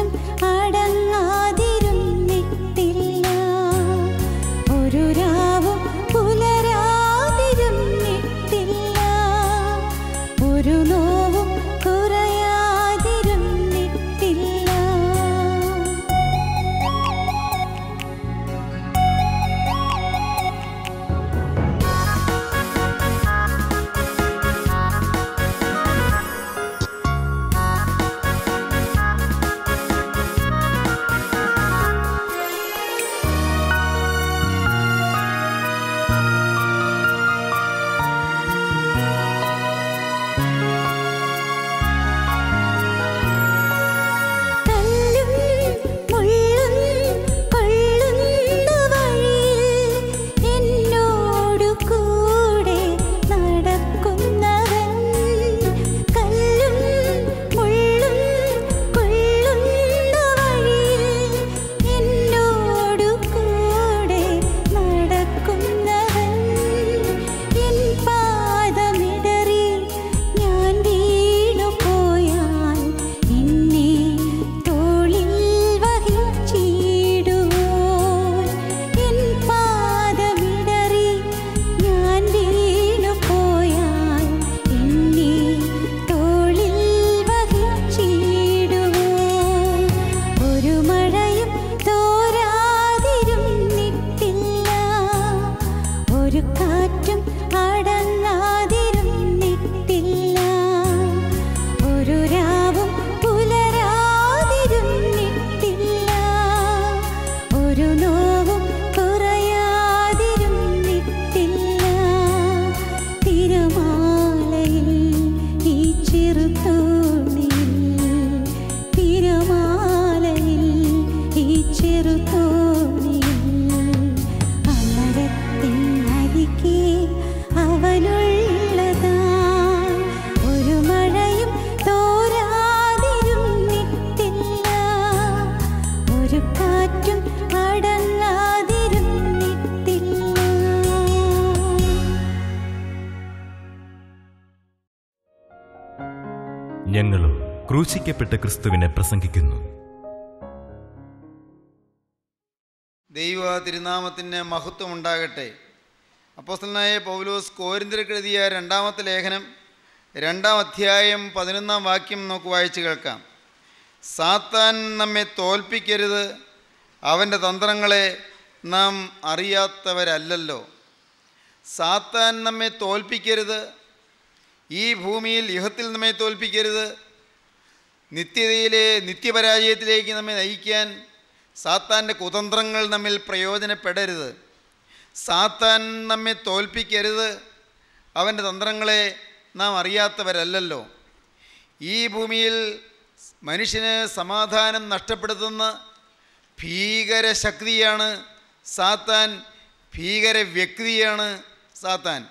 അടങ്ങാതിരുന്നിട്ടില്ല ഒരു രാവും പുലരാതിരുന്നിട്ടില്ല ഒരു നോവും കുറയാതിരുന്നിട്ടില്ല കല്ലും മുള്ളും കൊള്ളുന്ന വഴിയിൽ എന്നോടു കൂടെ നടക്കുന്നവൻ കല്ലും മുള്ളും കൊള്ളുന്ന വഴിയിൽ എന്നോടു കൂടെ നടക്കുന്നവൻ എൻ പാദമിടറി ഞാൻ വീണു പോയാൽ എന്നെ തോളിൽ വഹിച്ചിടുവോൻ എൻ പാദമിടറി ഞാൻ വീണു പോയാൽ എന്നെ തോളിൽ വഹിച്ചിടുവോൻ ഒരു മഴയും തോരാതിരുന്നിട്ടില്ല ഒരു കാറ്റും അടങ്ങാതിരുന്നിട്ടില്ല ഒരു രാവും പുലരാതിരുന്നിട്ടില്ല ഒരു നോവും കുറയാതിരുന്നിട്ടില്ല തിരമാലയിൽ ഈ ചെറുതോണിയിൽ തിരമാലയിൽ ഈ ചെറുതോണിയിൽ അമരത്തിൻ അരികെ അവനുള്ളതാ ഒരു മഴയും തോരാതിരുന്നിട്ടില്ല ഒരു കാറ്റും അടങ്ങാതിരുന്നിട്ടില്ല ഞങ്ങളും ക്രൂശിക്കപ്പെട്ട ക്രിസ്തുവിനെ പ്രസംഗിക്കുന്നു ദൈവ തിരുനാമത്തിന് മഹത്വം ഉണ്ടാകട്ടെ അപ്പോസ്തലനായ പൗലോസ് കോരിന്തിരക്കെഴുതിയ രണ്ടാമത്തെ ലേഖനം രണ്ടാം അധ്യായം പതിനൊന്നാം വാക്യം നമുക്ക് വായിച്ചു കേൾക്കാം സാത്താൻ നമ്മെ തോൽപ്പിക്കരുത് അവൻ്റെ തന്ത്രങ്ങളെ നാം അറിയാത്തവരല്ലല്ലോ സാത്താൻ നമ്മെ തോൽപ്പിക്കരുത് ഈ ഭൂമിയിൽ യുഹത്തിൽ നമ്മെ തോൽപ്പിക്കരുത് നിത്യതയിലെ നിത്യപരാജയത്തിലേക്ക് നമ്മെ നയിക്കാൻ സാത്താൻ്റെ കുതന്ത്രങ്ങൾ നമ്മിൽ പ്രയോജനപ്പെടരുത് സാത്താൻ നമ്മെ തോൽപ്പിക്കരുത് അവൻ്റെ തന്ത്രങ്ങളെ നാം അറിയാത്തവരല്ലല്ലോ ഈ ഭൂമിയിൽ മനുഷ്യന് സമാധാനം നഷ്ടപ്പെടുത്തുന്ന ഭീകര ശക്തിയാണ് സാത്താൻ ഭീകര വ്യക്തിയാണ് സാത്താൻ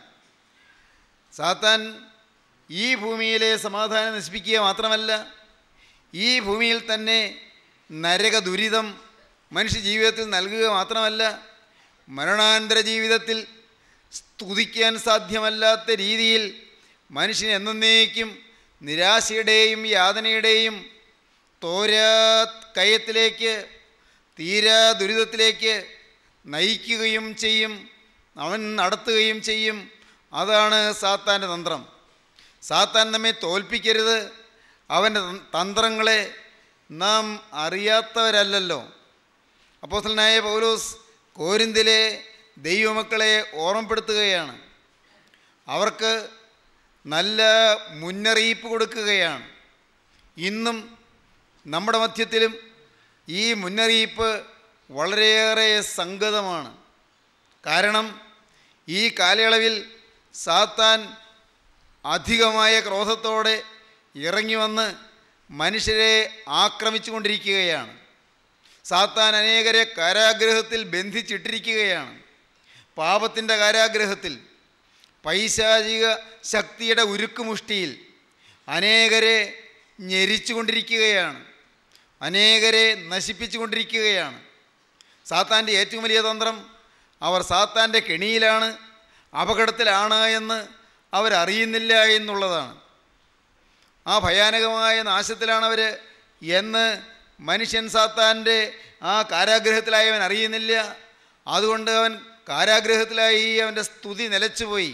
സാത്താൻ ഈ ഭൂമിയിലെ സമാധാനം നശിപ്പിക്കുക മാത്രമല്ല ഈ ഭൂമിയിൽ തന്നെ നരക ദുരിതം മനുഷ്യ ജീവിതത്തിൽ നൽകുക മാത്രമല്ല മരണാന്തര ജീവിതത്തിൽ സ്തുതിക്കാൻ സാധ്യമല്ലാത്ത രീതിയിൽ മനുഷ്യൻ എന്നേക്കും നിരാശയുടെയും യാതനയുടെയും തോരാ കയത്തിലേക്ക് തീരാ ദുരിതത്തിലേക്ക് നയിക്കുകയും ചെയ്യും അവൻ നടത്തുകയും ചെയ്യും അതാണ് സാത്താൻ്റെ തന്ത്രം സാത്താൻ നമ്മെ തോൽപ്പിക്കരുത് അവൻ്റെ തൻ- തന്ത്രങ്ങളെ നാം അറിയാത്തവരല്ലല്ലോ അപ്പോസ്തലനായ പൗലോസ് കോരിന്തിലെ ദൈവമക്കളെ ഓർമ്മപ്പെടുത്തുകയാണ് അവർക്ക് നല്ല മുന്നറിയിപ്പ് കൊടുക്കുകയാണ് ഇന്നും നമ്മുടെ മധ്യത്തിലും ഈ മുന്നറിയിപ്പ് വളരെയേറെ സംഗതമാണ് കാരണം ഈ കാലയളവിൽ സാത്താൻ അധികമായ ക്രോധത്തോടെ ഇറങ്ങി വന്ന് മനുഷ്യരെ ആക്രമിച്ചു കൊണ്ടിരിക്കുകയാണ് സാത്താൻ അനേകരെ കാരാഗ്രഹത്തിൽ ബന്ധിച്ചിട്ടിരിക്കുകയാണ് പാപത്തിൻ്റെ കാരാഗ്രഹത്തിൽ പൈശാചിക ശക്തിയുടെ ഉരുക്കുമുഷ്ടിയിൽ അനേകരെ ഞെരിച്ചു കൊണ്ടിരിക്കുകയാണ് അനേകരെ നശിപ്പിച്ചു കൊണ്ടിരിക്കുകയാണ് സാത്താൻ്റെ ഏറ്റവും വലിയ തന്ത്രം അവർ സാത്താൻ്റെ കെണിയിലാണ് അപകടത്തിലാണ് എന്ന് അവരറിയുന്നില്ല എന്നുള്ളതാണ് ആ ഭയാനകമായ നാശത്തിലാണ് അവർ എന്ന് മനുഷ്യൻ സാത്താൻ്റെ ആ കാരാഗ്രഹത്തിലായി അവൻ അറിയുന്നില്ല അതുകൊണ്ട് അവൻ കാരാഗ്രഹത്തിലായി അവൻ്റെ സ്തുതി നിലച്ചുപോയി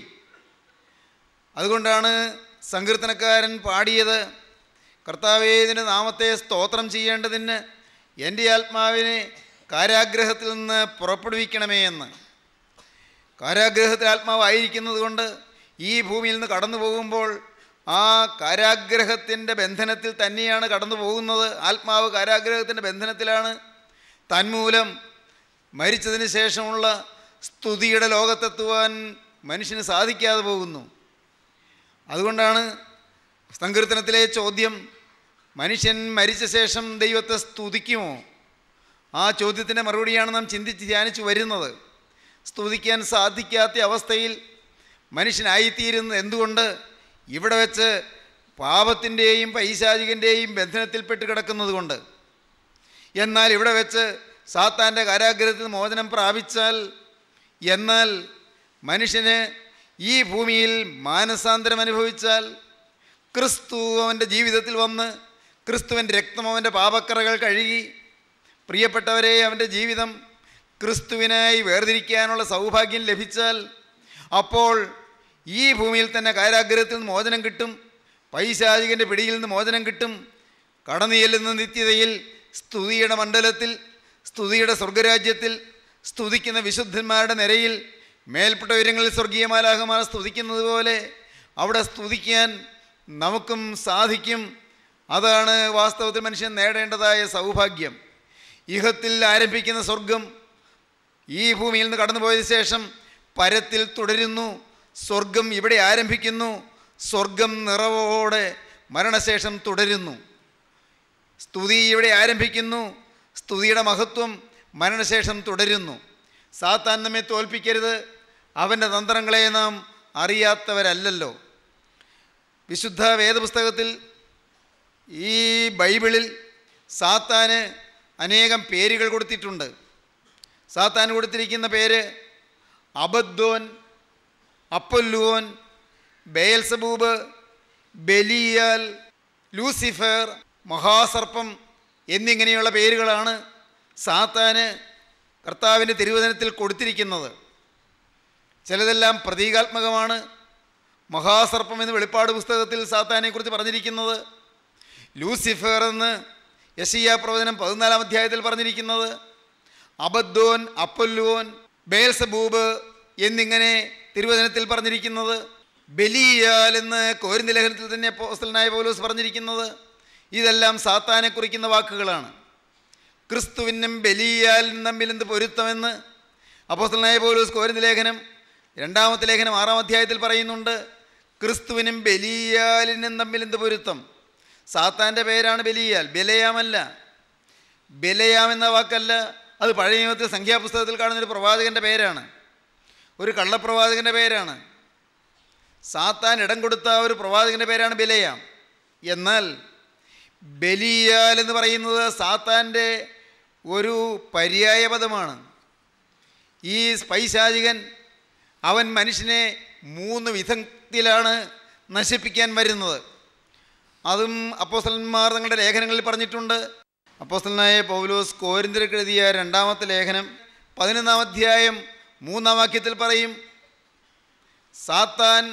അതുകൊണ്ടാണ് സങ്കീർത്തനക്കാരൻ പാടിയത് കർത്താവേദിൻ്റെ നാമത്തെ സ്തോത്രം ചെയ്യേണ്ടതിന് എൻ്റെ ആത്മാവിനെ കാരാഗ്രഹത്തിൽ നിന്ന് പുറപ്പെടുവിക്കണമേ എന്ന് കാരാഗ്രഹത്തിൽ ആത്മാവായിരിക്കുന്നത് കൊണ്ട് ഈ ഭൂമിയിൽ നിന്ന് കടന്നു പോകുമ്പോൾ ആ കാരാഗ്രഹത്തിൻ്റെ ബന്ധനത്തിൽ തന്നെയാണ് കടന്നു പോകുന്നത് ആത്മാവ് കാരാഗ്രഹത്തിൻ്റെ ബന്ധനത്തിലാണ് തന്മൂലം മരിച്ചതിന് ശേഷമുള്ള സ്തുതിയുടെ ലോകത്തെത്തുവാൻ മനുഷ്യന് സാധിക്കാതെ പോകുന്നു അതുകൊണ്ടാണ് സങ്കീർത്തനത്തിലെ ചോദ്യം മനുഷ്യൻ മരിച്ച ശേഷം ദൈവത്തെ സ്തുതിക്കുമോ ആ ചോദ്യത്തിൻ്റെ മറുപടിയാണ് നാം ചിന്തിച്ച് ധ്യാനിച്ചു വരുന്നത് സ്തുതിക്കാൻ സാധിക്കാത്ത അവസ്ഥയിൽ മനുഷ്യനായിത്തീരുന്നത് എന്തുകൊണ്ട് ഇവിടെ വെച്ച് പാപത്തിൻ്റെയും പൈശാചികൻ്റെയും ബന്ധനത്തിൽപ്പെട്ട് കിടക്കുന്നത് കൊണ്ട് എന്നാൽ ഇവിടെ വെച്ച് സാത്താൻ്റെ കാരാഗ്രഹത്തിൽ മോചനം പ്രാപിച്ചാൽ എന്നാൽ മനുഷ്യന് ഈ ഭൂമിയിൽ മാനസാന്തരം അനുഭവിച്ചാൽ ക്രിസ്തു അവൻ്റെ ജീവിതത്തിൽ വന്ന് ക്രിസ്തുവിൻ്റെ രക്തം അവൻ്റെ പാപക്കറകൾ കഴുകി പ്രിയപ്പെട്ടവരെ അവൻ്റെ ജീവിതം ക്രിസ്തുവിനായി വേർതിരിക്കാനുള്ള സൗഭാഗ്യം ലഭിച്ചാൽ അപ്പോൾ ഈ ഭൂമിയിൽ തന്നെ കാരാഗ്രഹത്തിൽ നിന്ന് മോചനം കിട്ടും പൈശാചികൻ്റെ പിടിയിൽ നിന്ന് മോചനം കിട്ടും കടന്നു ചെല്ലുന്ന നിത്യതയിൽ സ്തുതിയുടെ മണ്ഡലത്തിൽ സ്തുതിയുടെ സ്വർഗരാജ്യത്തിൽ സ്തുതിക്കുന്ന വിശുദ്ധന്മാരുടെ നിരയിൽ മേൽപ്പെട്ട ഉയരങ്ങളിൽ സ്വർഗീയമാലാഹമാർ സ്തുതിക്കുന്നത് പോലെ അവിടെ സ്തുതിക്കാൻ നമുക്കും സാധിക്കും അതാണ് വാസ്തവത്തിൽ മനുഷ്യൻ നേടേണ്ടതായ സൗഭാഗ്യം ഇഹത്തിൽ ആരംഭിക്കുന്ന സ്വർഗം ഈ ഭൂമിയിൽ നിന്ന് കടന്നുപോയതിനു ശേഷം പരത്തിൽ തുടരുന്നു സ്വർഗം ഇവിടെ ആരംഭിക്കുന്നു സ്വർഗം നിറവോടെ മരണശേഷം തുടരുന്നു സ്തുതി ഇവിടെ ആരംഭിക്കുന്നു സ്തുതിയുടെ മഹത്വം മരണശേഷം തുടരുന്നു സാത്താൻ നമ്മെ തോൽപ്പിക്കരുത് അവൻ്റെ തന്ത്രങ്ങളെ നാം അറിയാത്തവരല്ലല്ലോ വിശുദ്ധ വേദപുസ്തകത്തിൽ ഈ ബൈബിളിൽ സാത്താന് അനേകം പേരുകൾ കൊടുത്തിട്ടുണ്ട് സാത്താൻ കൊടുത്തിരിക്കുന്ന പേര് അബദ്ദോൻ അപ്പൊല്ലുവോൻ ബേൽസബൂബ് ബെലിയാൽ ലൂസിഫർ മഹാസർപ്പം എന്നിങ്ങനെയുള്ള പേരുകളാണ് സാത്താന് കർത്താവിൻ്റെ തിരുവചനത്തിൽ കൊടുത്തിരിക്കുന്നത് ചിലതെല്ലാം പ്രതീകാത്മകമാണ് മഹാസർപ്പം എന്ന് വെളിപ്പാട് പുസ്തകത്തിൽ സാത്താനെക്കുറിച്ച് പറഞ്ഞിരിക്കുന്നത് ലൂസിഫർ എന്ന് യശയ്യ പ്രവചനം പതിനാലാം അധ്യായത്തിൽ പറഞ്ഞിരിക്കുന്നത് അബദ്ദോൻ അപ്പൊല്ലുവോൻ ബേൽസബൂബ് എന്നിങ്ങനെ തിരുവചനത്തിൽ പറഞ്ഞിരിക്കുന്നത് ബലിയാൽ എന്ന് കോരിന്ത ലേഖനത്തിൽ തന്നെ അപ്പോസ്തലനായ പൗലോസ് പറഞ്ഞിരിക്കുന്നത് ഇതെല്ലാം സാത്താനെ കുറിക്കുന്ന വാക്കുകളാണ് ക്രിസ്തുവിനും ബലിയാലും തമ്മിൽ എന്ത് പൊരുത്തമെന്ന് അപ്പോസ്തലനായ പൗലോസ് കോരിന്ത ലേഖനം രണ്ടാമത്തെ ലേഖനം ആറാം അധ്യായത്തിൽ പറയുന്നുണ്ട് ക്രിസ്തുവിനും ബലിയാലിനും തമ്മിൽ എന്ത് പൊരുത്തം സാത്താൻ്റെ പേരാണ് ബലിയാൽ ബലയാമല്ല ബലയാം എന്ന വാക്കല്ല അത് പഴയ നിയമത്തിൽ സംഖ്യാപുസ്തകത്തിൽ കാണുന്നൊരു പ്രവാചകൻ്റെ പേരാണ് ഒരു കള്ളപ്രവാചകൻ്റെ പേരാണ് സാത്താൻ ഇടം കൊടുത്ത ഒരു പ്രവാചകൻ്റെ പേരാണ് ബലയാം എന്നാൽ ബലിയാൽ എന്ന് പറയുന്നത് സാത്താൻ്റെ ഒരു പര്യായ പദമാണ് ഈ പൈശാചികൻ അവൻ മനുഷ്യനെ മൂന്ന് വിധത്തിലാണ് നശിപ്പിക്കാൻ വരുന്നത് അതും അപ്പോസ്തലന്മാർ തങ്ങളുടെ ലേഖനങ്ങളിൽ പറഞ്ഞിട്ടുണ്ട് അപ്പോസ്തലനായ പൗലോസ് കോരിന്തിരക്ക് എഴുതിയ രണ്ടാമത്തെ ലേഖനം പതിനൊന്നാം അധ്യായം മൂന്നാം വാക്യത്തിൽ പറയും സാത്താൻ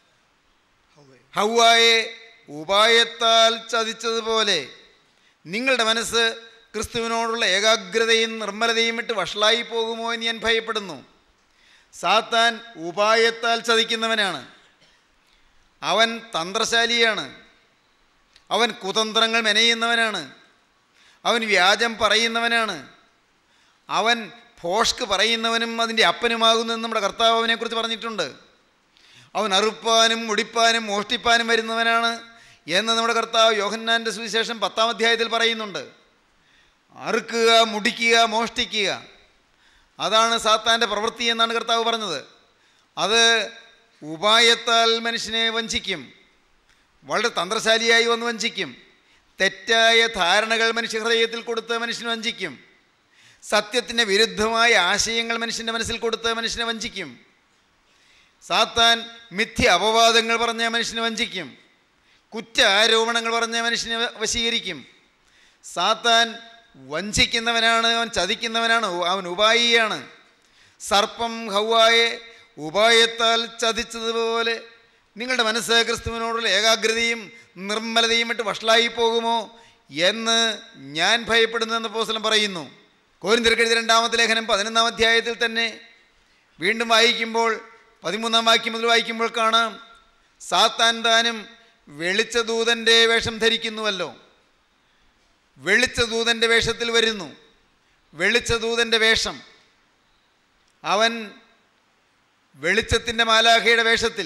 ഹൗവായെ ഉപായത്താൽ ചതിച്ചതുപോലെ നിങ്ങളുടെ മനസ്സ് ക്രിസ്തുവിനോടുള്ള ഏകാഗ്രതയും നിർമ്മലതയും വിട്ട് വഷളായി പോകുമോ എന്ന് ഞാൻ ഭയപ്പെടുന്നു സാത്താൻ ഉപായത്താൽ ചതിക്കുന്നവനാണ് അവൻ തന്ത്രശാലിയാണ് അവൻ കുതന്ത്രങ്ങൾ മെനയുന്നവനാണ് അവൻ വ്യാജം പറയുന്നവനാണ് അവൻ ഭോഷ്ക്ക് പറയുന്നവനും അതിൻ്റെ അപ്പനുമാകുന്നു എന്ന് നമ്മുടെ കർത്താവ് അവനെക്കുറിച്ച് പറഞ്ഞിട്ടുണ്ട് അവൻ അറുപ്പാനും മുടിപ്പാനും മോഷ്ടിപ്പാനും വരുന്നവനാണ് എന്ന് നമ്മുടെ കർത്താവ് യോഹന്നാൻ്റെ സുവിശേഷം പത്താം അധ്യായത്തിൽ പറയുന്നുണ്ട് അറുക്കുക മുടിക്കുക മോഷ്ടിക്കുക അതാണ് സാത്താൻ്റെ പ്രവൃത്തി എന്നാണ് കർത്താവ് പറഞ്ഞത് അത് ഉപായത്താൽ മനുഷ്യനെ വഞ്ചിക്കും വളരെ തന്ത്രശാലിയായി വന്ന് വഞ്ചിക്കും തെറ്റായ ധാരണകൾ മനുഷ്യഹൃദയത്തിൽ കൊടുത്ത് മനുഷ്യനെ വഞ്ചിക്കും സത്യത്തിന് വിരുദ്ധമായ ആശയങ്ങൾ മനുഷ്യൻ്റെ മനസ്സിൽ കൊടുത്ത് മനുഷ്യനെ വഞ്ചിക്കും സാത്താൻ മിഥ്യ അപവാദങ്ങൾ പറഞ്ഞ മനുഷ്യനെ വഞ്ചിക്കും കുറ്റ ആരോപണങ്ങൾ പറഞ്ഞ മനുഷ്യനെ വശീകരിക്കും സാത്താൻ വഞ്ചിക്കുന്നവനാണ് അവൻ ചതിക്കുന്നവനാണ് അവൻ ഉപായിയാണ് സർപ്പം ഹൗവായെ ഉപായത്താൽ ചതിച്ചതുപോലെ നിങ്ങളുടെ മനസ്സ് ക്രിസ്തുവിനോടുള്ള ഏകാഗ്രതയും നിർമ്മലതയും ഇട്ട് വഷളായി പോകുമോ എന്ന് ഞാൻ ഭയപ്പെടുന്നുവെന്ന് പോസ്ലം പറയുന്നു കോരിന്തിരക്കെഴുതി രണ്ടാമത്തെ ലേഖനം പതിനൊന്നാം അധ്യായത്തിൽ തന്നെ വീണ്ടും വായിക്കുമ്പോൾ പതിമൂന്നാം വാക്യം മുതൽ വായിക്കുമ്പോൾ കാണാം സാത്താൻ താനും വെളിച്ചദൂതൻ്റെ വേഷം ധരിക്കുന്നുവല്ലോ വെളിച്ചദൂതൻ്റെ വേഷത്തിൽ വരുന്നു വെളിച്ചദൂതൻ്റെ വേഷം അവൻ വെളിച്ചത്തിൻ്റെ മാലാഖയുടെ വേഷത്തിൽ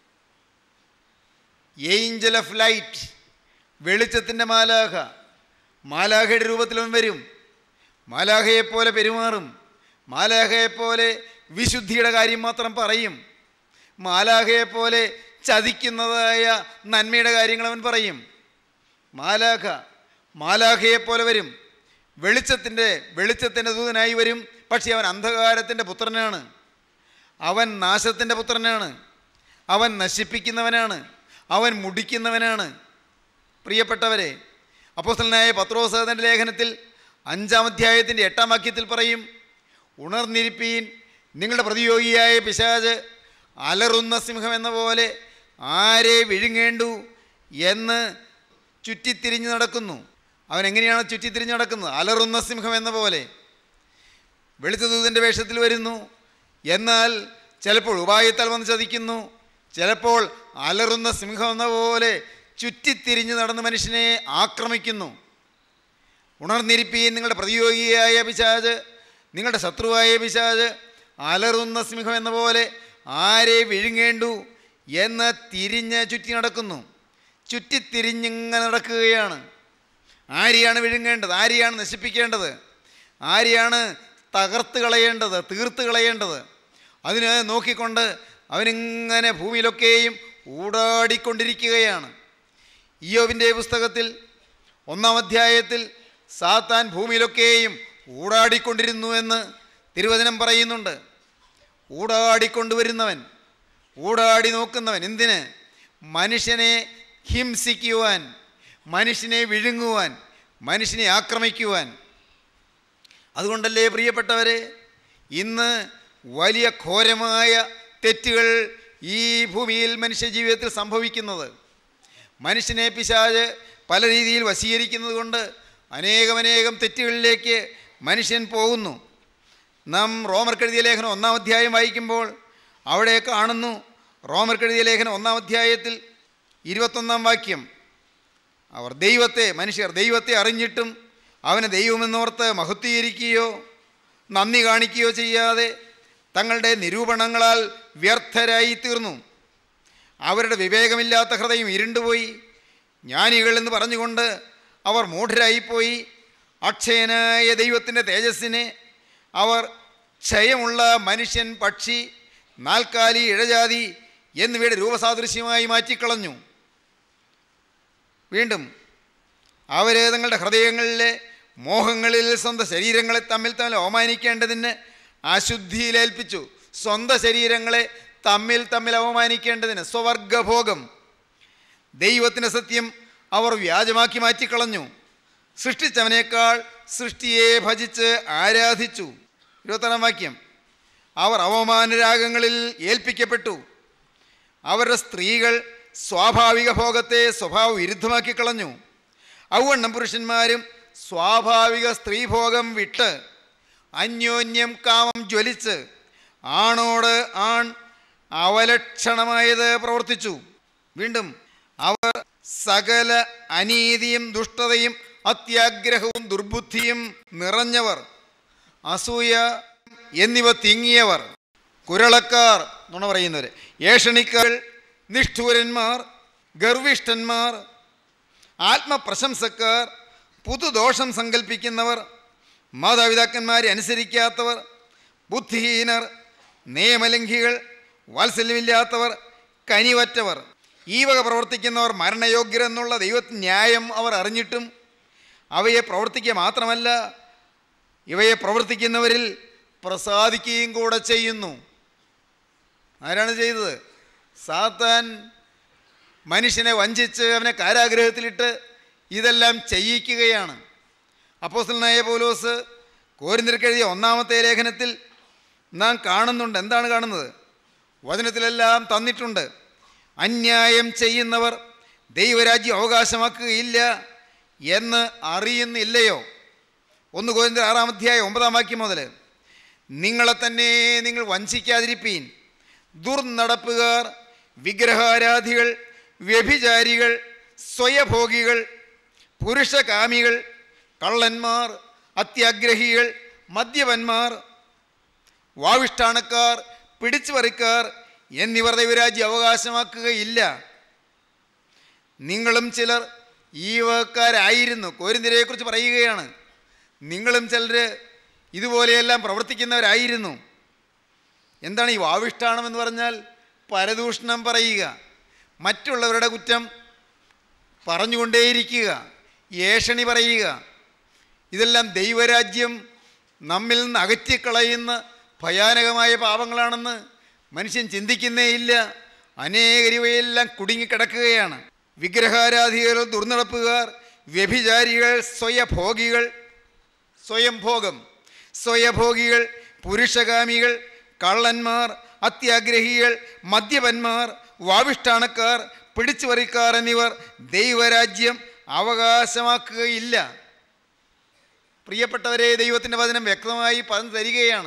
ഏഞ്ചൽ ഓഫ് ലൈറ്റ് വെളിച്ചത്തിൻ്റെ മാലാഖ മാലാഖയുടെ രൂപത്തിൽ അവൻ വരും മാലാഖയെപ്പോലെ പെരുമാറും മാലാഖയെപ്പോലെ വിശുദ്ധിയുടെ കാര്യം മാത്രം പറയും മാലാഖയെപ്പോലെ ചതിക്കുന്നതായ നന്മയുടെ കാര്യങ്ങൾ അവൻ പറയും മാലാഖ മാലാഖയെപ്പോലെ വരും വെളിച്ചത്തിൻ്റെ വെളിച്ചത്തിൻ്റെ ദൂതനായി വരും പക്ഷേ അവൻ അന്ധകാരത്തിൻ്റെ പുത്രനാണ് അവൻ നാശത്തിൻ്റെ പുത്രനാണ് അവൻ നശിപ്പിക്കുന്നവനാണ് അവൻ മുടിക്കുന്നവനാണ് പ്രിയപ്പെട്ടവരെ അപ്പോസ്തലനായ പത്രോസഹതൻ്റെ ലേഖനത്തിൽ അഞ്ചാം അധ്യായത്തിൻ്റെ എട്ടാം വാക്യത്തിൽ പറയും ഉണർന്നിരിപ്പീൻ നിങ്ങളുടെ പ്രതിയോഗിയായ പിശാജ് അലറുന്ന സിംഹം എന്ന പോലെ ആരെ വിഴുങ്ങേണ്ടു എന്ന് ചുറ്റിത്തിരിഞ്ഞ് നടക്കുന്നു അവൻ എങ്ങനെയാണ് ചുറ്റിത്തിരിഞ്ഞ് നടക്കുന്നത് അലറുന്ന സിംഹം എന്ന പോലെ വെളുത്തദൂതൻ്റെ വേഷത്തിൽ വരുന്നു എന്നാൽ ചിലപ്പോൾ ഉപായത്താൽ വന്ന് ചതിക്കുന്നു ചിലപ്പോൾ അലറുന്ന സിംഹം എന്ന പോലെ ചുറ്റിത്തിരിഞ്ഞ് നടന്ന് മനുഷ്യനെ ആക്രമിക്കുന്നു ഉണർന്നിരിപ്പീൻ നിങ്ങളുടെ പ്രതിയോഗിയായ പിശാജ് നിങ്ങളുടെ ശത്രുവായ പിശാജ് അലറുന്ന സിംഹം എന്ന പോലെ ആരെ വിഴുങ്ങേണ്ടു എന്ന് തിരിഞ്ഞ് ചുറ്റി നടക്കുന്നു ചുറ്റിത്തിരിഞ്ഞിങ്ങനെ നടക്കുകയാണ് ആരെയാണ് വിഴുങ്ങേണ്ടത് ആരെയാണ് നശിപ്പിക്കേണ്ടത് ആരെയാണ് തകർത്ത് കളയേണ്ടത് തീർത്ത് കളയേണ്ടത് അതിന് നോക്കിക്കൊണ്ട് അവനിങ്ങനെ ഭൂമിയിലൊക്കെയും ഊടാടിക്കൊണ്ടിരിക്കുകയാണ് ഇയോവിൻ്റെ പുസ്തകത്തിൽ ഒന്നാം അധ്യായത്തിൽ സാത്താൻ ഭൂമിയിലൊക്കെയും ഊടാടിക്കൊണ്ടിരുന്നു എന്ന് തിരുവചനം പറയുന്നുണ്ട് ഊടാടിക്കൊണ്ടുവരുന്നവൻ ഊടാടി നോക്കുന്നവൻ എന്തിന് മനുഷ്യനെ ഹിംസിക്കുവാൻ മനുഷ്യനെ വിഴുങ്ങുവാൻ മനുഷ്യനെ ആക്രമിക്കുവാൻ അതുകൊണ്ടല്ലേ പ്രിയപ്പെട്ടവരെ ഇന്ന് വലിയ ഘോരമായ തെറ്റുകൾ ഈ ഭൂമിയിൽ മനുഷ്യ ജീവിതത്തിൽ സംഭവിക്കുന്നത് മനുഷ്യനെ പിശാജ് പല രീതിയിൽ വശീകരിക്കുന്നത് കൊണ്ട് അനേകമനേകം തെറ്റുകളിലേക്ക് മനുഷ്യൻ പോകുന്നു നാം റോമർക്കെഴുതിയ ലേഖനം ഒന്നാം അധ്യായം വായിക്കുമ്പോൾ അവിടെ കാണുന്നു റോമർക്കെഴുതിയ ലേഖനം ഒന്നാം അധ്യായത്തിൽ ഇരുപത്തൊന്നാം വാക്യം അവർ ദൈവത്തെ മനുഷ്യർ ദൈവത്തെ അറിഞ്ഞിട്ടും അവനെ ദൈവമെന്നോർത്ത് മഹത്വീകരിക്കുകയോ നന്ദി കാണിക്കുകയോ ചെയ്യാതെ തങ്ങളുടെ നിരൂപണങ്ങളാൽ വ്യർത്ഥരായി തീർന്നു അവരുടെ വിവേകമില്ലാത്ത ഹൃദയം ഇരുണ്ടുപോയി ജ്ഞാനികൾ എന്ന് പറഞ്ഞുകൊണ്ട് അവർ മൂഢരായിപ്പോയി അക്ഷയനായ ദൈവത്തിൻ്റെ തേജസ്സിനെ അവർ ക്ഷയമുള്ള മനുഷ്യൻ പക്ഷി നാൽക്കാലി ഇഴജാതി എന്നിവയുടെ രൂപസാദൃശ്യമായി മാറ്റിക്കളഞ്ഞു വീണ്ടും അവർ തങ്ങളുടെ ഹൃദയങ്ങളിലെ മോഹങ്ങളിൽ സ്വന്തം ശരീരങ്ങളെ തമ്മിൽ തമ്മിൽ അവമാനിക്കേണ്ടതിന് അശുദ്ധിയിലേൽപ്പിച്ചു സ്വന്തം ശരീരങ്ങളെ തമ്മിൽ തമ്മിൽ അവമാനിക്കേണ്ടതിന് സ്വവർഗഭോഗം ദൈവത്തിൻ്റെ സത്യം അവർ വ്യാജമാക്കി മാറ്റിക്കളഞ്ഞു സൃഷ്ടിച്ചവനേക്കാൾ സൃഷ്ടിയെ ഭജിച്ച് ആരാധിച്ചു ഇരുപത്താറാം വാക്യം അവർ അവമാനരാഗങ്ങളിൽ ഏൽപ്പിക്കപ്പെട്ടു അവരുടെ സ്ത്രീകൾ സ്വാഭാവിക ഭോഗത്തെ സ്വഭാവ വിരുദ്ധമാക്കി കളഞ്ഞു ഔവണ്ണം പുരുഷന്മാരും സ്വാഭാവിക സ്ത്രീഭോഗം വിട്ട് അന്യോന്യം കാമം ജ്വലിച്ച് ആണോട് ആൺ അവലക്ഷണമായത് പ്രവർത്തിച്ചു വീണ്ടും അവർ സകല അനീതിയും ദുഷ്ടതയും അത്യാഗ്രഹവും ദുർബുദ്ധിയും നിറഞ്ഞവർ അസൂയ എന്നിവ തിങ്ങിയവർ കുരളക്കാർ നുണ പറയുന്നവർ ഏഷണിക്കാർ നിഷ്ഠൂരന്മാർ ഗർവിഷ്ഠന്മാർ ആത്മപ്രശംസക്കാർ പുതുദോഷം സങ്കല്പിക്കുന്നവർ മാതാപിതാക്കന്മാരെ അനുസരിക്കാത്തവർ ബുദ്ധിഹീനർ നിയമലംഘികൾ വാത്സല്യമില്ലാത്തവർ കനിവറ്റവർ ഈ വക പ്രവർത്തിക്കുന്നവർ മരണയോഗ്യരെന്നുള്ള ദൈവ ന്യായം അവർ അറിഞ്ഞിട്ടും അവയെ പ്രവർത്തിക്കുക മാത്രമല്ല ഇവയെ പ്രവർത്തിക്കുന്നവരിൽ പ്രസാദിക്കുകയും കൂടെ ചെയ്യുന്നു ആരാണ് ചെയ്തത് സാത്താൻ മനുഷ്യനെ വഞ്ചിച്ച് അവനെ കാരാഗ്രഹത്തിലിട്ട് ഇതെല്ലാം ചെയ്യിക്കുകയാണ് അപ്പോസ്റ്റലനായ പൗലോസ് കോരിന്തിരക്കെഴുതിയ ഒന്നാമത്തെ ലേഖനത്തിൽ നാം കാണുന്നുണ്ട് എന്താണ് കാണുന്നത് വചനത്തിലെല്ലാം തന്നിട്ടുണ്ട് അന്യായം ചെയ്യുന്നവർ ദൈവരാജ്യം അവകാശമാക്കുകയില്ല എന്ന് അറിയുന്നില്ലയോ ഒന്ന് കോരിന്തിർ ആറാം അധ്യായം ഒമ്പതാം വാക്യം മുതൽ നിങ്ങളെ തന്നെ നിങ്ങൾ വഞ്ചിക്കാതിരിപ്പീൻ ദുർനടപ്പുകാർ വിഗ്രഹാരാധികൾ വ്യഭിചാരികൾ സ്വയഭോഗികൾ പുരുഷകാമികൾ കള്ളന്മാർ അത്യാഗ്രഹികൾ മദ്യപന്മാർ വാവിഷ്ഠാണക്കാർ പിടിച്ചുപറിക്കാർ എന്നിവർ ദൈവരാജ്യം അവകാശമാക്കുകയില്ല നിങ്ങളും ചിലർ ഈ വകക്കാരായിരുന്നു കോരിന്തിരയെക്കുറിച്ച് പറയുകയാണ് നിങ്ങളും ചിലർ ഇതുപോലെയെല്ലാം പ്രവർത്തിക്കുന്നവരായിരുന്നു എന്താണ് ഈ വാവിഷ്ഠാണം എന്ന് പറഞ്ഞാൽ പരദൂഷണം പറയുക മറ്റുള്ളവരുടെ കുറ്റം പറഞ്ഞുകൊണ്ടേയിരിക്കുക ഏഷണി പറയുക ഇതെല്ലാം ദൈവരാജ്യം നമ്മിൽ നിന്ന് അകറ്റിക്കളയുന്ന ഭയാനകമായ പാപങ്ങളാണെന്ന് മനുഷ്യൻ ചിന്തിക്കുന്നേ ഇല്ല അനേകരിവയെല്ലാം കുടുങ്ങിക്കിടക്കുകയാണ് വിഗ്രഹാരാധികൾ ദുർനടപ്പുകാർ വ്യഭിചാരികൾ സ്വയഭോഗികൾ സ്വയം ഭോഗം സ്വയഭോഗികൾ പുരുഷകാമികൾ കള്ളന്മാർ അത്യാഗ്രഹികൾ മദ്യപന്മാർ വാവിഷ്ഠാണക്കാർ പിടിച്ചുപറിക്കാർ എന്നിവർ ദൈവരാജ്യം അവകാശമാക്കുകയില്ല പ്രിയപ്പെട്ടവരെ ദൈവത്തിൻ്റെ വചനം വ്യക്തമായി പറഞ്ഞു തരികയാണ്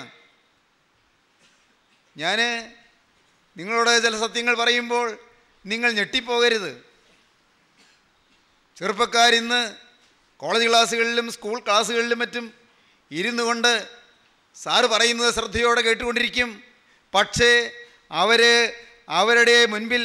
ഞാൻ നിങ്ങളോട് ചില സത്യങ്ങൾ പറയുമ്പോൾ നിങ്ങൾ ഞെട്ടിപ്പോകരുത് ചെറുപ്പക്കാരിന്ന് കോളേജ് ക്ലാസ്സുകളിലും സ്കൂൾ ക്ലാസ്സുകളിലും മറ്റും ഇരുന്നു കൊണ്ട് സാറ് പറയുന്നത് ശ്രദ്ധയോടെ കേട്ടുകൊണ്ടിരിക്കും പക്ഷേ അവർ അവരുടെ മുൻപിൽ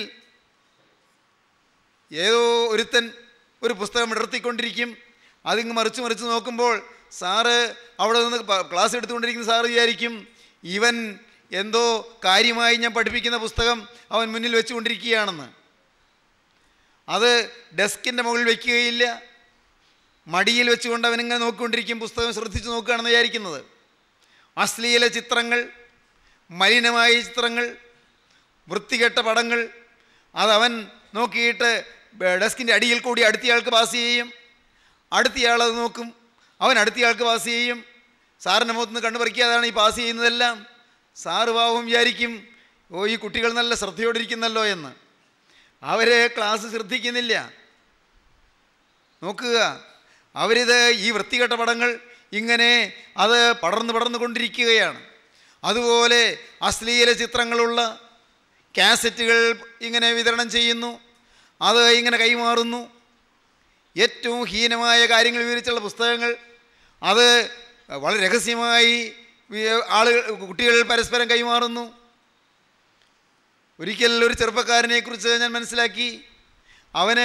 ഏതോ ഒരുത്തൻ ഒരു പുസ്തകം ഇടർത്തിക്കൊണ്ടിരിക്കും അതിങ്ങ് മറിച്ച് മറിച്ച് നോക്കുമ്പോൾ സാറ് അവിടെ നിന്ന് പ- ക്ലാസ് എടുത്തുകൊണ്ടിരിക്കുന്ന സാറ് വിചാരിക്കും ഇവൻ എന്തോ കാര്യമായി ഞാൻ പഠിപ്പിക്കുന്ന പുസ്തകം അവൻ മുന്നിൽ വെച്ചുകൊണ്ടിരിക്കുകയാണെന്ന് അത് ഡെസ്കിൻ്റെ മുകളിൽ വയ്ക്കുകയില്ല മടിയിൽ വെച്ചുകൊണ്ട് അവനിങ്ങനെ നോക്കിക്കൊണ്ടിരിക്കും പുസ്തകം ശ്രദ്ധിച്ച് നോക്കുകയാണെന്ന് വിചാരിക്കുന്നത് അശ്ലീല ചിത്രങ്ങൾ മലിനമായ ചിത്രങ്ങൾ വൃത്തികെട്ട പടങ്ങൾ അതവൻ നോക്കിയിട്ട് ബ- ഡെസ്കിൻ്റെ അടിയിൽ കൂടി അടുത്തയാൾക്ക് പാസ് ചെയ്യും അടുത്തയാൾ അത് നോക്കും അവൻ അടുത്തയാൾക്ക് പാസ് ചെയ്യും സാറിൻ്റെ മുഖത്ത് നിന്ന് കണ്ണു പറിക്കാതാണ് ഈ പാസ് ചെയ്യുന്നതെല്ലാം സാറ് പാവം വിചാരിക്കും ഓ ഈ കുട്ടികൾ നല്ല ശ്രദ്ധയോടിരിക്കുന്നല്ലോ എന്ന് അവരെ ക്ലാസ് ശ്രദ്ധിക്കുന്നില്ല നോക്കുക അവരിത് ഈ വൃത്തികെട്ട പടങ്ങൾ ഇങ്ങനെ അത് പടർന്ന് പടർന്നു കൊണ്ടിരിക്കുകയാണ് അതുപോലെ അശ്ലീല ചിത്രങ്ങളുള്ള കാസറ്റുകൾ ഇങ്ങനെ വിതരണം ചെയ്യുന്നു അത് ഇങ്ങനെ കൈമാറുന്നു ഏറ്റവും ഹീനമായ കാര്യങ്ങൾ വിവരിച്ചുള്ള പുസ്തകങ്ങൾ അത് വളരെ രഹസ്യമായി വി- ആളുകൾ കുട്ടികൾ പരസ്പരം കൈമാറുന്നു ഒരിക്കൽ ഒരു ചെറുപ്പക്കാരനെ കുറിച്ച് ഞാൻ മനസ്സിലാക്കി അവന്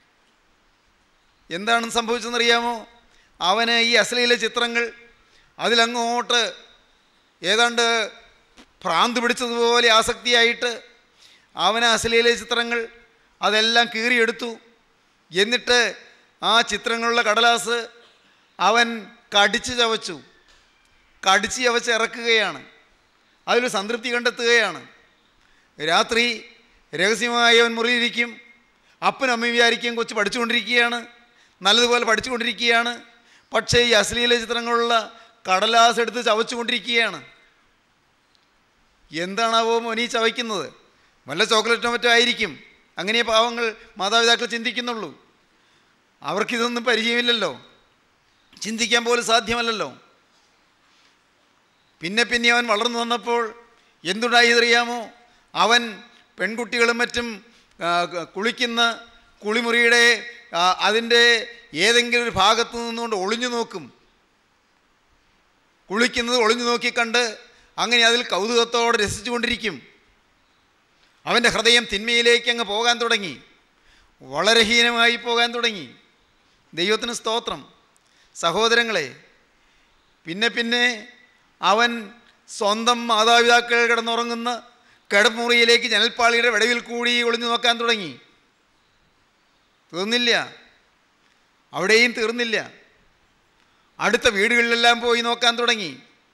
എന്താണ് സംഭവിച്ചതെന്നറിയാമോ അവന് ഈ അശ്ലീല ചിത്രങ്ങൾ അതിലങ്ങോട്ട് ഏതാണ്ട് ഭ്രാന്ത് പിടിച്ചതുപോലെ ആസക്തിയായിട്ട് അവന് അശ്ലീല ചിത്രങ്ങൾ അതെല്ലാം കീറിയെടുത്തു എന്നിട്ട് ആ ചിത്രങ്ങളുള്ള കടലാസ് അവൻ കടിച്ച് ചവച്ചു കടിച്ച് ചവച്ച് ഇറക്കുകയാണ് അതിലൊരു സംതൃപ്തി കണ്ടെത്തുകയാണ് രാത്രി രഹസ്യമായി അവൻ മുറിയിരിക്കും അപ്പനും അമ്മയും വിചാരിക്കും കൊച്ചു പഠിച്ചുകൊണ്ടിരിക്കുകയാണ് നല്ലതുപോലെ പഠിച്ചുകൊണ്ടിരിക്കുകയാണ് പക്ഷേ ഈ അശ്ലീല ചിത്രങ്ങളുള്ള കടലാസ് എടുത്ത് ചവച്ചുകൊണ്ടിരിക്കുകയാണ് എന്താണാവോ മോനീ ചവയ്ക്കുന്നത് വല്ല ചോക്ലേറ്റോ മറ്റോ ആയിരിക്കും അങ്ങനെ പാവങ്ങൾ മാതാപിതാക്കൾ ചിന്തിക്കുന്നുള്ളൂ അവർക്കിതൊന്നും പരിചയമില്ലല്ലോ ചിന്തിക്കാൻ പോലും സാധ്യമല്ലല്ലോ പിന്നെ പിന്നെ അവൻ വളർന്നു വന്നപ്പോൾ എന്തുണ്ടായതറിയാമോ അവൻ പെൺകുട്ടികളും മറ്റും ആ, ക- കുളിക്കുന്ന കുളിമുറിയുടെ ആ, അതിൻ്റെ ഏതെങ്കിലും ഒരു ഭാഗത്ത് നിന്നുകൊണ്ട് ഒളിഞ്ഞു നോക്കും കുളിക്കുന്നത് ഒളിഞ്ഞു നോക്കി കണ്ട് അങ്ങനെ അതിൽ കൗതുകത്തോടെ രസിച്ചുകൊണ്ടിരിക്കും അവൻ്റെ ഹൃദയം തിന്മയിലേക്ക് അങ്ങ് പോകാൻ തുടങ്ങി വളരെ ഹീനമായി പോകാൻ തുടങ്ങി ദൈവത്തിന് സ്തോത്രം സഹോദരങ്ങളെ പിന്നെ പിന്നെ അവൻ സ്വന്തം മാതാപിതാക്കൾ കിടന്നുറങ്ങുന്ന കിടമുറിയിലേക്ക് ജനൽപ്പാളിയുടെ വിടവിൽ കൂടി ഒളിഞ്ഞു നോക്കാൻ തുടങ്ങി തീർന്നില്ല അവിടെയും തീർന്നില്ല അടുത്ത വീടുകളിലെല്ലാം പോയി നോക്കാൻ തുടങ്ങി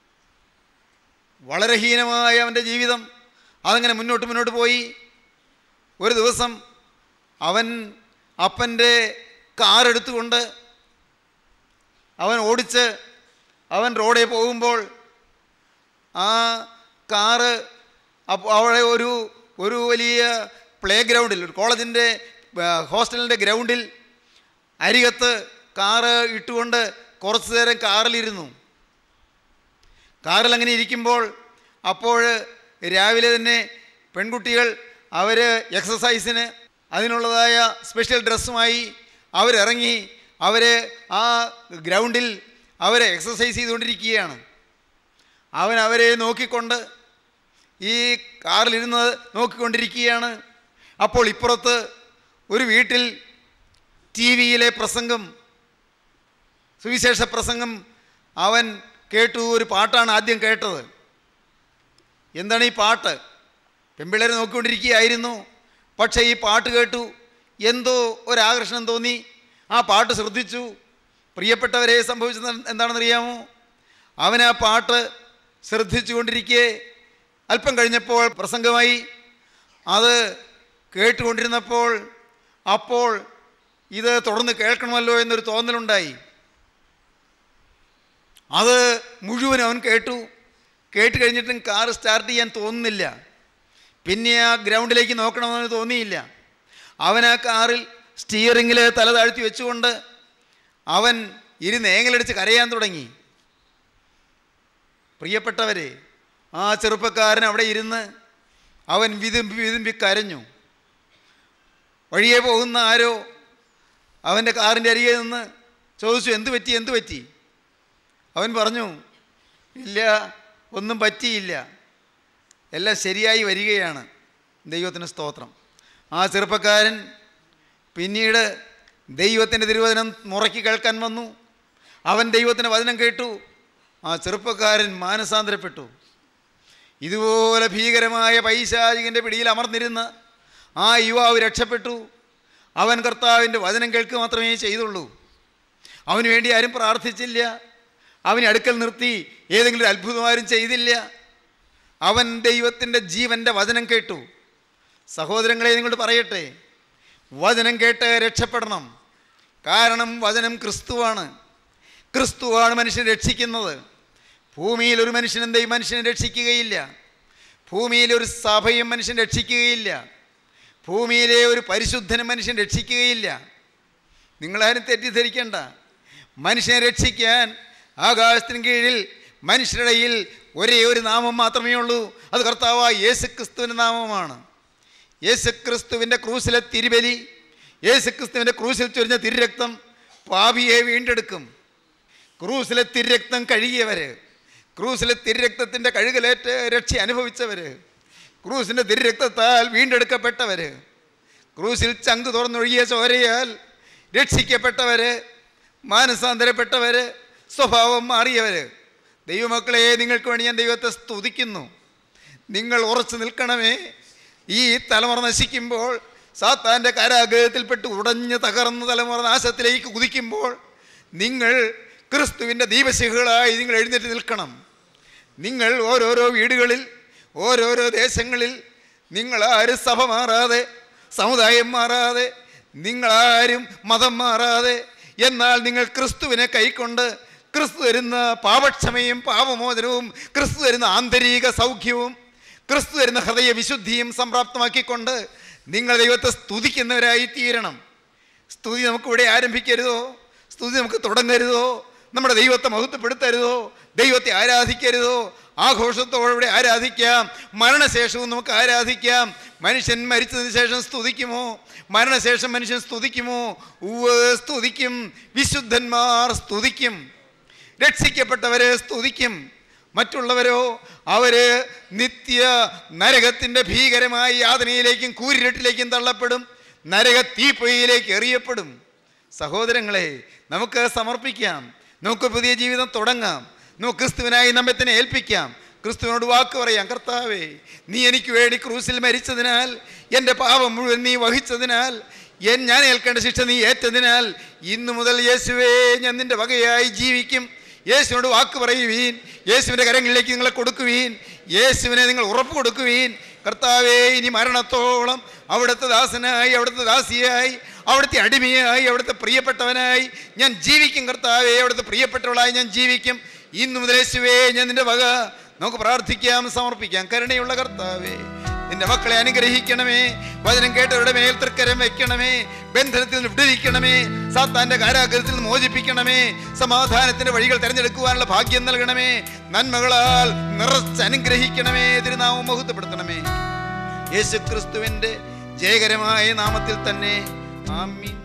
വളരെ ഹീനമായ അവൻ്റെ ജീവിതം അതങ്ങനെ മുന്നോട്ട് മുന്നോട്ട് പോയി ഒരു ദിവസം അവൻ അപ്പൻ്റെ കാർ എടുത്തുകൊണ്ട് അവൻ ഓടിച്ച് അവൻ റോഡിൽ പോകുമ്പോൾ ആ കാറ് അപ്പോൾ അവിടെ ഒരു ഒരു വലിയ പ്ലേ ഗ്രൗണ്ടിൽ ഒരു കോളേജിൻ്റെ ഹോസ്റ്റലിൻ്റെ ഗ്രൗണ്ടിൽ അരികത്ത് കാറ് ഇട്ടുകൊണ്ട് കുറച്ചു നേരം കാറിലിരുന്നു കാറിൽ അങ്ങനെ ഇരിക്കുമ്പോൾ അപ്പോൾ രാവിലെ തന്നെ പെൺകുട്ടികൾ അവർ എക്സസൈസിന് അതിനുള്ളതായ സ്പെഷ്യൽ ഡ്രസ്സുമായി അവരിറങ്ങി അവർ ആ ഗ്രൗണ്ടിൽ അവർ എക്സസൈസ് ചെയ്തുകൊണ്ടിരിക്കുകയാണ് അവൻ അവരെ നോക്കിക്കൊണ്ട് ഈ കാറിലിരുന്ന് നോക്കിക്കൊണ്ടിരിക്കുകയാണ് അപ്പോൾ ഇപ്പുറത്ത് ഒരു വീട്ടിൽ ടി വിയിലെ പ്രസംഗം സുവിശേഷ പ്രസംഗം അവൻ കേട്ടു ഒരു പാട്ടാണ് ആദ്യം കേട്ടത് എന്താണ് ഈ പാട്ട് പെമ്പിള്ളേരെ നോക്കിക്കൊണ്ടിരിക്കുകയായിരുന്നു പക്ഷേ ഈ പാട്ട് കേട്ടു എന്തോ ഒരാകർഷണം തോന്നി ആ പാട്ട് ശ്രദ്ധിച്ചു പ്രിയപ്പെട്ടവരെ സംഭവിച്ചത് എന്താണെന്നറിയാമോ അവൻ ആ പാട്ട് ശ്രദ്ധിച്ചുകൊണ്ടിരിക്കെ അല്പം കഴിഞ്ഞപ്പോൾ പ്രസംഗമായി അത് കേട്ടുകൊണ്ടിരുന്നപ്പോൾ അപ്പോൾ ഇത് തുടർന്ന് കേൾക്കണമല്ലോ എന്നൊരു തോന്നലുണ്ടായി അത് മുഴുവൻ അവൻ കേട്ടു കേട്ട് കഴിഞ്ഞിട്ടും കാർ സ്റ്റാർട്ട് ചെയ്യാൻ തോന്നുന്നില്ല പിന്നെ ആ ഗ്രൗണ്ടിലേക്ക് നോക്കണമെന്ന് തോന്നിയില്ല അവൻ ആ കാറിൽ സ്റ്റിയറിങ്ങിൽ തല താഴ്ത്തി വെച്ചുകൊണ്ട് അവൻ ഇരുന്ന് ഏങ്ങലടിച്ച് കരയാൻ തുടങ്ങി പ്രിയപ്പെട്ടവരെ ആ ചെറുപ്പക്കാരൻ അവിടെ ഇരുന്ന് അവൻ വിതുമ്പി വിതുമ്പി കരഞ്ഞു വഴിയെ പോകുന്ന ആരോ അവൻ്റെ കാറിൻ്റെ അരികെ നിന്ന് ചോദിച്ചു എന്ത് പറ്റി എന്ത് പറ്റി അവൻ പറഞ്ഞു ഇല്ല ഒന്നും പറ്റിയില്ല എല്ലാം ശരിയായി വരികയാണ് ദൈവത്തിന് സ്തോത്രം ആ ചെറുപ്പക്കാരൻ പിന്നീട് ദൈവത്തിൻ്റെ തിരുവചനം മുറക്കി കേൾക്കാൻ വന്നു അവൻ ദൈവത്തിൻ്റെ വചനം കേട്ടു ആ ചെറുപ്പക്കാരൻ മാനസാന്തരപ്പെട്ടു ഇതുപോലെ ഭീകരമായ പൈശാചികൻ്റെ പിടിയിൽ അമർന്നിരുന്ന ആ യുവാവ് രക്ഷപ്പെട്ടു അവൻ കർത്താവിൻ്റെ വചനം കേൾക്കുക മാത്രമേ ചെയ്തുള്ളൂ അവന് വേണ്ടി ആരും പ്രാർത്ഥിച്ചില്ല അവനെ അടുക്കൽ നിർത്തി ഏതെങ്കിലും ഒരു അത്ഭുതമാരും ചെയ്തില്ല അവൻ ദൈവത്തിൻ്റെ ജീവൻ്റെ വചനം കേട്ടു സഹോദരങ്ങളെ നിങ്ങളോട് പറയട്ടെ വചനം കേട്ട് രക്ഷപ്പെടണം കാരണം വചനം ക്രിസ്തുവാണ് ക്രിസ്തുവാണ് മനുഷ്യനെ രക്ഷിക്കുന്നത് ഭൂമിയിൽ ഒരു മനുഷ്യനും ദൈവം മനുഷ്യനെ രക്ഷിക്കുകയില്ല ഭൂമിയിൽ ഒരു സഭയും മനുഷ്യൻ രക്ഷിക്കുകയില്ല ഭൂമിയിലെ ഒരു പരിശുദ്ധനും മനുഷ്യൻ രക്ഷിക്കുകയില്ല നിങ്ങളാരും തെറ്റിദ്ധരിക്കേണ്ട മനുഷ്യനെ രക്ഷിക്കാൻ ആകാശത്തിന് കീഴിൽ മനുഷ്യരുടെയിൽ ഒരേ ഒരു നാമം മാത്രമേ ഉള്ളൂ അത് കർത്താവായ യേശു ക്രിസ്തുവിൻ്റെ നാമമാണ് യേശു ക്രിസ്തുവിൻ്റെ ക്രൂസിലെ തിരുബലി യേശു ക്രിസ്തുവിൻ്റെ ക്രൂസിൽ ചൊരിഞ്ഞ തിരുരക്തം പാപിയെ വീണ്ടെടുക്കും ക്രൂസിലെ തിരുരക്തം കഴുകിയവർ ക്രൂസിലെ തിരുരക്തത്തിൻ്റെ കഴുകലേറ്റ് രക്ഷ അനുഭവിച്ചവർ ക്രൂസിൻ്റെ തിരുരക്തത്താൽ വീണ്ടെടുക്കപ്പെട്ടവർ ക്രൂസിൽ ചങ്ക് തുറന്നൊഴുകിയ ചോരയാൽ രക്ഷിക്കപ്പെട്ടവർ മാനസാന്തരപ്പെട്ടവർ സ്വഭാവം മാറിയവർ ദൈവമക്കളെ നിങ്ങൾക്ക് വേണ്ടി ഞാൻ ദൈവത്തെ സ്തുതിക്കുന്നു നിങ്ങൾ ഉറച്ചു നിൽക്കണമേ ഈ തലമുറ നശിക്കുമ്പോൾ സാത്താൻ്റെ കാരാഗ്രഹത്തിൽപ്പെട്ട് ഉടഞ്ഞ് തകർന്ന തലമുറ നാശത്തിലേക്ക് കുതിക്കുമ്പോൾ നിങ്ങൾ ക്രിസ്തുവിൻ്റെ ദീപശിഖകളായി നിങ്ങൾ എഴുന്നേറ്റ് നിൽക്കണം നിങ്ങൾ ഓരോരോ വീടുകളിൽ ഓരോരോ ദേശങ്ങളിൽ നിങ്ങളാരും സഭ മാറാതെ സമുദായം മാറാതെ നിങ്ങളാരും മതം മാറാതെ എന്നാൽ നിങ്ങൾ ക്രിസ്തുവിനെ കൈക്കൊണ്ട് ക്രിസ്തു തരുന്ന പാപക്ഷമയും പാപമോചനവും ക്രിസ്തു തരുന്ന ആന്തരിക സൗഖ്യവും ക്രിസ്തു തരുന്ന ഹൃദയ വിശുദ്ധിയും സംപ്രാപ്തമാക്കിക്കൊണ്ട് നിങ്ങൾ ദൈവത്തെ സ്തുതിക്കുന്നവരായി തീരണം സ്തുതി നമുക്കിവിടെ ആരംഭിക്കരുതോ സ്തുതി നമുക്ക് തുടങ്ങരുതോ നമ്മുടെ ദൈവത്തെ മഹത്വപ്പെടുത്തരുതോ ദൈവത്തെ ആരാധിക്കരുതോ ആഘോഷത്തോടെ ആരാധിക്കാം മരണശേഷവും നമുക്ക് ആരാധിക്കാം മനുഷ്യൻ മരിച്ചതിന് ശേഷം സ്തുതിക്കുമോ മരണശേഷം മനുഷ്യൻ സ്തുതിക്കുമോ ഉവ് സ്തുതിക്കും വിശുദ്ധന്മാർ സ്തുതിക്കും രക്ഷിക്കപ്പെട്ടവരെ സ്തുതിക്കും മറ്റുള്ളവരോ അവര് നിത്യ നരകത്തിൻ്റെ ഭീകരമായ യാതനയിലേക്കും കൂരിരട്ടിലേക്കും തള്ളപ്പെടും നരക തീപ്പൊയിലേക്ക് എറിയപ്പെടും സഹോദരങ്ങളെ നമുക്ക് സമർപ്പിക്കാം നമുക്ക് പുതിയ ജീവിതം തുടങ്ങാം നമുക്ക് ക്രിസ്തുവിനായി നമ്മെ തന്നെ ഏൽപ്പിക്കാം ക്രിസ്തുവിനോട് വാക്ക് പറയാം കർത്താവേ നീ എനിക്ക് വേണ്ടി ക്രൂസിൽ മരിച്ചതിനാൽ എൻ്റെ പാപം മുഴുവൻ നീ വഹിച്ചതിനാൽ എൻ ഞാൻ ഏൽക്കേണ്ട ശിക്ഷ നീ ഏറ്റതിനാൽ ഇന്നു മുതൽ യേശുവേ ഞാൻ നിൻ്റെ വകയായി ജീവിക്കും യേശുവിനോട് വാക്ക് പറയുവീൻ യേശുവിൻ്റെ കരങ്ങളിലേക്ക് നിങ്ങളെ കൊടുക്കുവീൻ യേശുവിനെ നിങ്ങൾ ഉറപ്പ് കൊടുക്കുവീൻ കർത്താവേ ഇനി മരണത്തോളം അവിടുത്തെ ദാസനായി അവിടുത്തെ ദാസിയായി അവിടുത്തെ അടിമയായി അവിടുത്തെ പ്രിയപ്പെട്ടവനായി ഞാൻ ജീവിക്കും കർത്താവേ അവിടുത്തെ പ്രിയപ്പെട്ടവളായി ഞാൻ ജീവിക്കും ഇന്നു മുതൽ യേശുവേ ഞാൻ നിന്റെ വക നമുക്ക് പ്രാർത്ഥിക്കാം സമർപ്പിക്കാം കരുണയുള്ള കർത്താവേ നിന്റെ മക്കളെ അനുഗ്രഹിക്കണമേ വചനം കേട്ടവരുടെ മേൽ തൃക്കരം വെക്കണമേ ബന്ധനത്തിൽ നിന്ന് വിടുവിക്കണമേ സാത്താന്റെ കാരാഗ്രഹത്തിൽ നിന്ന് മോചിപ്പിക്കണമേ സമാധാനത്തിന്റെ വഴികൾ തിരഞ്ഞെടുക്കുവാനുള്ള ഭാഗ്യം നൽകണമേ നന്മകളാൽ നിറച്ച് അനുഗ്രഹിക്കണമേ തിരുനാമം മഹത്വപ്പെടുത്തണമേ യേശു ക്രിസ്തുവിന്റെ ജയകരമായ നാമത്തിൽ തന്നെ ആമീൻ